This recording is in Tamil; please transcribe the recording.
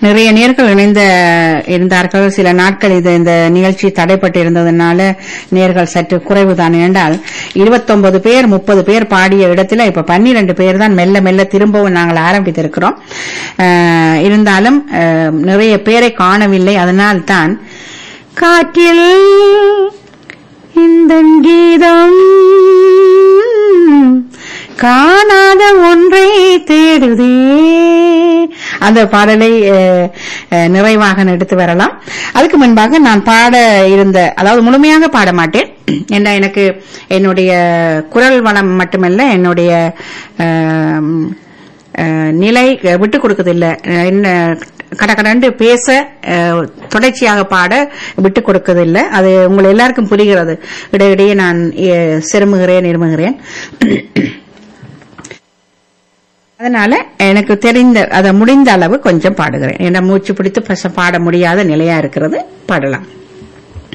நிறைய நேர்கள் இணைந்த இருந்தார்கள் சில நாட்கள் இது இந்த நிகழ்ச்சி தடைப்பட்டு இருந்ததுனால நேர்கள் சற்று குறைவுதான் என்றால் இருபத்தொன்பது பேர் முப்பது பேர் பாடிய இடத்துல இப்ப பன்னிரண்டு பேர் தான் மெல்ல மெல்ல திரும்பவும் நாங்கள் ஆரம்பித்திருக்கிறோம் அஹ், இருந்தாலும் அஹ், நிறைய பேரை காணவில்லை அதனால்தான் காற்றில் இந்த கீதம் காணாத ஒன்றை தேடுதே அந்த பாடலை அஹ், அஹ், நிறைவாக எடுத்து வரலாம் அதுக்கு முன்பாக நான் பாட இருந்த அதாவது முழுமையாக பாட மாட்டேன் ஏன்னா எனக்கு என்னுடைய குரல் வளம் மட்டுமல்ல என்னுடைய அஹ், அஹ், நிலை விட்டு கொடுக்கறதில்லை என்ன கடகடண்டு பேச அஹ், தொடர்ச்சியாக பாட விட்டு கொடுக்கறதில்லை அது உங்கள் எல்லாருக்கும் புரிகிறது இடையிடையே நான் அஹ், சிரமுகிறேன் இருமுகிறேன் அதனால எனக்கு தெரிந்த அதை முடிந்த அளவு கொஞ்சம் பாடுகிறேன் ஏன்னா மூச்சு பிடித்து பச- பாட முடியாத நிலையா இருக்கிறது பாடலாம்